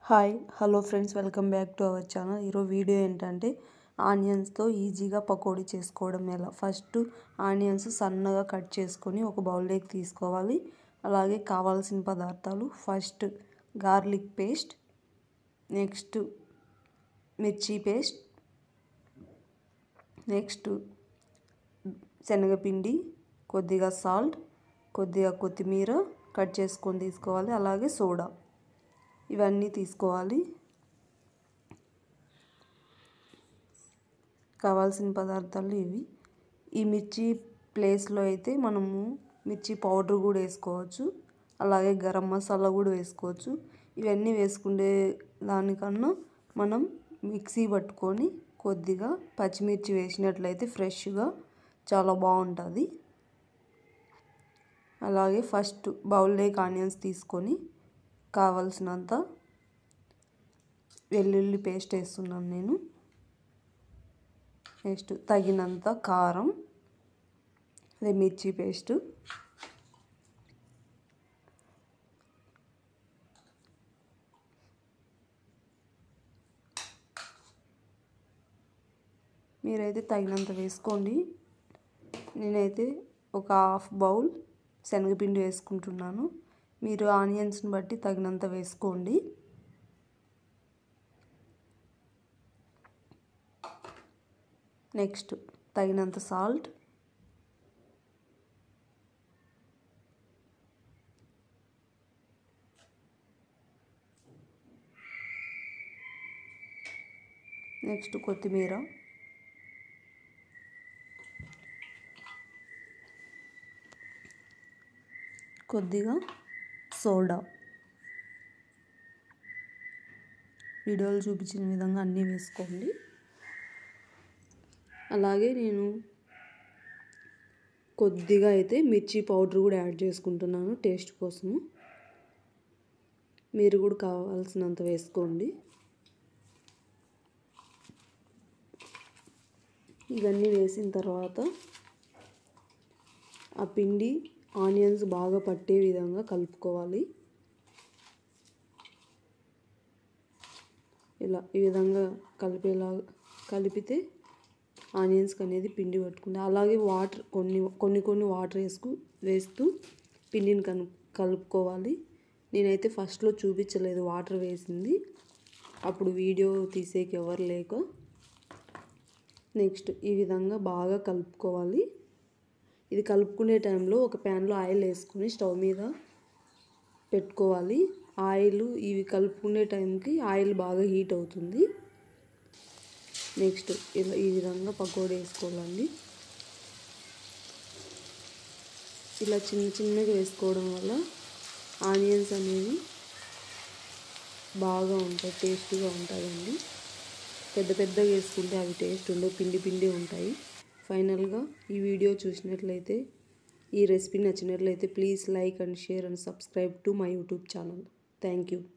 hi hello friends welcome back to our channel ఈరోజు video ఏంటంటే ఆనియన్స్తో ఈజీగా పకోడీ చేసుకోవడం ఎలా ఫస్ట్ ఆనియన్స్ సన్నగా కట్ చేసుకొని ఒక బౌల్లోకి తీసుకోవాలి అలాగే కావాల్సిన పదార్థాలు first garlic paste next mirchi paste next శనగపిండి కొద్దిగా సాల్ట్ కొద్దిగా కొత్తిమీర కట్ చేసుకొని తీసుకోవాలి అలాగే సోడా ఇవన్నీ తీసుకోవాలి కావాల్సిన పదార్థాలు ఇవి ఈ మిర్చి ప్లేస్లో అయితే మనము మిర్చి పౌడర్ కూడా వేసుకోవచ్చు అలాగే గరం మసాలా కూడా వేసుకోవచ్చు ఇవన్నీ వేసుకునే దానికన్నా మనం మిక్సీ పట్టుకొని కొద్దిగా పచ్చిమిర్చి వేసినట్లయితే ఫ్రెష్గా చాలా బాగుంటుంది అలాగే ఫస్ట్ బౌల్లోకి ఆనియన్స్ తీసుకొని కావలసినంత వెల్లుల్లి పేస్ట్ వేస్తున్నాను నేను నెక్స్ట్ తగినంత కారం అదే మిర్చి పేస్ట్ మీరైతే తగినంత వేసుకోండి నేనైతే ఒక హాఫ్ బౌల్ శనగపిండి వేసుకుంటున్నాను మీరు ఆనియన్స్ని బట్టి తగినంత వేసుకోండి నెక్స్ట్ తగినంత సాల్ట్ నెక్స్ట్ కొత్తిమీర కొద్దిగా సోడా వీడియోలో చూపించిన విధంగా అన్నీ వేసుకోండి అలాగే నేను కొద్దిగా అయితే మిర్చి పౌడర్ కూడా యాడ్ చేసుకుంటున్నాను టేస్ట్ కోసము మీరు కూడా కావాల్సినంత వేసుకోండి ఇవన్నీ వేసిన తర్వాత ఆ పిండి ఆనియన్స్ బాగా పట్టే విధంగా కలుపుకోవాలి ఇలా ఈ విధంగా కలిపేలా కలిపితే ఆనియన్స్కి అనేది పిండి పట్టుకుంది అలాగే వాటర్ కొన్ని కొన్ని కొన్ని వాటర్ వేసుకు వేస్తూ పిండిని కను కలుపుకోవాలి నేనైతే ఫస్ట్లో చూపించలేదు వాటర్ వేసింది అప్పుడు వీడియో తీసేకి ఎవరు లేక నెక్స్ట్ ఈ విధంగా బాగా కలుపుకోవాలి ఇది కలుపుకునే టైంలో ఒక ప్యాన్లో ఆయిల్ వేసుకొని స్టవ్ మీద పెట్టుకోవాలి ఆయిల్ ఇవి కలుపుకునే టైంకి ఆయిల్ బాగా హీట్ అవుతుంది నెక్స్ట్ ఇలా ఈ విధంగా పకోడీ వేసుకోవాలండి ఇలా చిన్న చిన్నగా వేసుకోవడం వల్ల ఆనియన్స్ అనేవి బాగా ఉంటాయి టేస్టీగా ఉంటుందండి పెద్ద పెద్దగా వేసుకుంటే అవి టేస్ట్ ఉండవు పిండి పిండి ఉంటాయి ఫైనల్గా ఈ వీడియో చూసినట్లయితే ఈ రెసిపీ నచ్చినట్లయితే please like and share and subscribe to my YouTube channel thank you